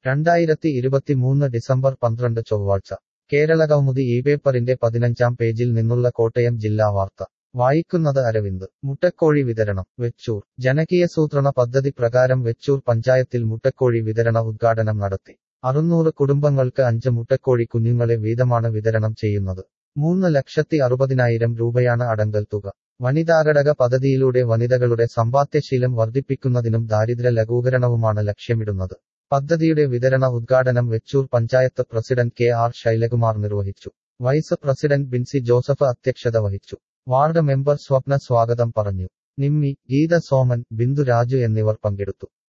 രണ്ടായിരത്തി ഇരുപത്തിമൂന്ന് ഡിസംബർ പന്ത്രണ്ട് ചൊവ്വാഴ്ച കേരളകൗമുദി ഈ പേപ്പറിന്റെ പതിനഞ്ചാം പേജിൽ നിന്നുള്ള കോട്ടയം ജില്ലാ വാർത്ത വായിക്കുന്നത് അരവിന്ദ് മുട്ടക്കോഴി വിതരണം വെച്ചൂർ ജനകീയസൂത്രണ പദ്ധതി പ്രകാരം വെച്ചൂർ പഞ്ചായത്തിൽ മുട്ടക്കോഴി വിതരണ ഉദ്ഘാടനം നടത്തി അറുന്നൂറ് കുടുംബങ്ങൾക്ക് അഞ്ച് മുട്ടക്കോഴി കുഞ്ഞുങ്ങളെ വീതമാണ് വിതരണം ചെയ്യുന്നത് മൂന്ന് ലക്ഷത്തി അറുപതിനായിരം രൂപയാണ് അടങ്കൽ തുക വനിതാഘടക പദ്ധതിയിലൂടെ വനിതകളുടെ സമ്പാദ്യശീലം വർദ്ധിപ്പിക്കുന്നതിനും ദാരിദ്ര്യ ലഘൂകരണവുമാണ് ലക്ഷ്യമിടുന്നത് പദ്ധതിയുടെ വിതരണ ഉദ്ഘാടനം Vechoor panchayat president K R Shailakumar നിർവഹിച്ചു വൈസ് പ്രസിഡന്റ് ബിൻസി ജോസഫ് അധ്യക്ഷത വഹിച്ചു വാർഡ് മെമ്പർ സ്വപ്ന സ്വാഗതം പറഞ്ഞു നിമ്മി ഗീത സോമൻ ബിന്ദു രാജു എന്നിവർ പങ്കെടുത്തു